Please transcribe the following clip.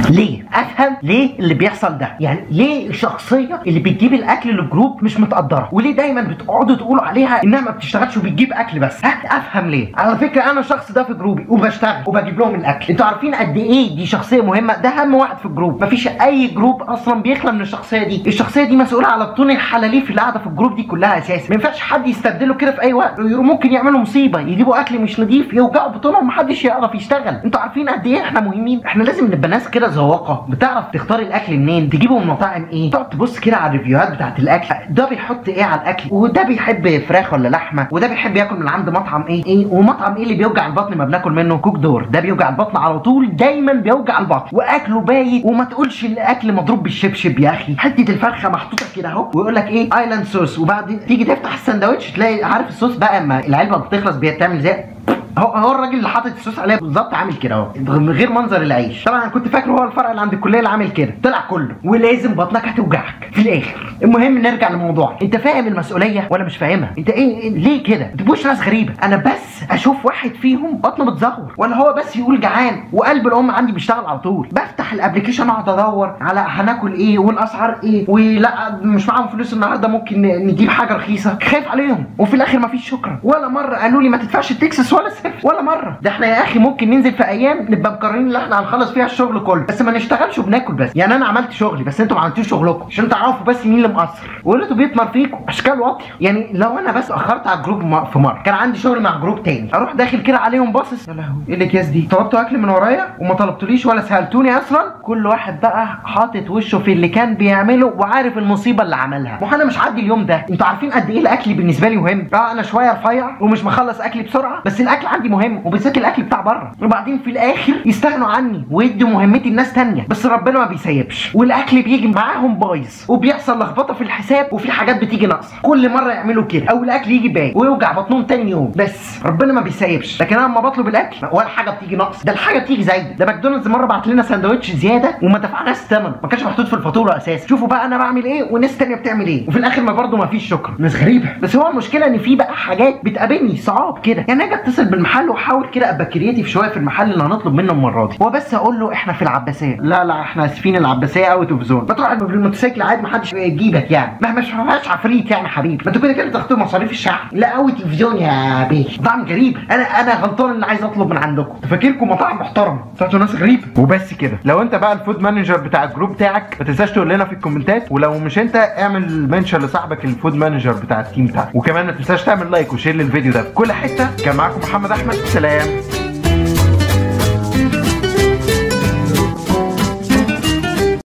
ليه افهم ليه اللي بيحصل ده يعني ليه الشخصيه اللي بتجيب الاكل للجروب مش متقدره وليه دايما بتقعدوا تقولوا عليها انها ما بتشتغلش وبتجيب اكل بس ها افهم ليه على فكره انا الشخص ده في جروبي وبشتغل وبجيب لهم الاكل انتوا عارفين قد ايه دي شخصيه مهمه ده اهم واحد في الجروب مفيش اي جروب اصلا بيخلى من الشخصيه دي الشخصيه دي مسؤوله على بطون الحلاليف اللي قاعده في الجروب دي كلها اساسا ما ينفعش حد يستبدله كده في اي وقت ممكن يعملوا مصيبه يجيبوا اكل مش نضيف يوجعوا بطونهم محدش يعرف يشتغل انتوا عارفين قد ايه احنا مهمين احنا لازم نبقى ناس كده ذواقه بتعرف تختار الاكل منين تجيبه من مطاعم ايه تقعد تبص كده على الريفيوهات بتاعت الاكل ده بيحط ايه على الاكل وده بيحب فراخ ولا لحمه وده بيحب ياكل من عند مطعم ايه ايه ومطعم ايه اللي بيوجع البطن ما بناكل منه كوك دور ده بيوجع البطن على طول دايما بيوجع البطن واكله بايت وما تقولش الاكل مضروب بالشبشب يا اخي حته الفرخه محطوطه كده اهو ويقول لك ايه ايلاند صوص وبعد تيجي تفتح السندوتش تلاقي عارف الصوص بقى اما العلبه بتخلص بتعمل زي هو هو الراجل اللي حاطط الصوص عليها بالظبط عامل كده اهو من غير منظر العيش طبعا انا كنت فاكره هو الفرع اللي عند الكليه اللي عامل كده طلع كله ولازم بطنك هتوجعك في الاخر المهم نرجع لموضوع انت فاهم المسؤوليه ولا مش فاهمها انت ايه, إيه ليه كده ما تبقوش ناس غريبه انا بس اشوف واحد فيهم بطنه بتزغر ولا هو بس يقول جعان وقلب الام عندي بيشتغل على طول بفتح الابلكيشن اقعد ادور على هناكل ايه والاسعار ايه ولا مش معاهم فلوس النهارده ممكن نجيب حاجه رخيصه خايف عليهم وفي الاخر مفيش شكرا ولا مره قالوا لي ما تدفعش التكسس ولا السفر ولا مره ده احنا يا اخي ممكن ننزل في ايام نبقى مقررين ان احنا هنخلص فيها الشغل كله بس ما نشتغلش وبناكل بس يعني انا عملت شغلي بس انتوا ما عملتوش شغلكم عشان تعرفوا بس مين اللي مقصر وقلتوا بيتمر فيكم اشكال واطيه يعني لو انا بس اخرت على الجروب م- في مره كان عندي شغل مع جروب تاني اروح داخل كده عليهم باصص يا لهوي ايه الاكياس دي طلبتوا اكل من ورايا وما طلبتوليش ولا سالتوني اصلا كل واحد بقى حاطط وشه في اللي كان بيعمله وعارف المصيبه اللي عملها ما هو انا مش عادي اليوم ده انتوا عارفين قد ايه الاكل بالنسبه لي مهم اه انا شويه رفيع ومش مخلص اكلي بسرعه بس الاكل عندي مهم وبالذات الاكل بتاع بره وبعدين في الاخر يستغنوا عني ويدوا مهمتي لناس تانية بس ربنا ما بيسيبش والاكل بيجي معاهم بايظ وبيحصل لخبطه في الحساب وفي حاجات بتيجي ناقصه كل مره يعملوا كده او الاكل يجي باين ويوجع بطنهم تاني يوم بس ربنا ما بيسيبش لكن انا لما بطلب الاكل ولا حاجه بتيجي ناقص ده الحاجه بتيجي زايده ده ماكدونالدز مره بعت لنا سندوتش زياده وما دفعناش ثمن ما كانش محطوط في الفاتوره اساسا شوفوا بقى انا بعمل ايه وناس تانية بتعمل ايه وفي الاخر ما برضه ما فيش شكر ناس غريبه بس هو المشكله ان في بقى حاجات بتقابلني صعاب كده يعني اجي اتصل بالمحل واحاول كده ابقى كرياتيف شويه في المحل اللي هنطلب منه المره دي وبس اقول له احنا في العباسيه لا لا احنا اسفين العباسيه اوت اوف زون بتروح بالموتوسيكل عادي ما حدش يجيبك يعني ما مش فيهاش عفريت يعني حبيبي ما انتوا كده كده تاخدوا مصاريف الشعب لا اوت اوف زون يا بيه طعم غريب انا انا غلطان اللي عايز اطلب من عندكم تفكركم مطاعم محترمه طلعتوا ناس غريبه وبس كده لو انت بقى الفود مانجر بتاع الجروب بتاعك ما تنساش تقول لنا في الكومنتات ولو مش انت اعمل منشن لصاحبك الفود مانجر بتاع التيم بتاعك وكمان ما تنساش تعمل لايك وشير للفيديو ده في كل حته كان معاكم محمد احمد سلام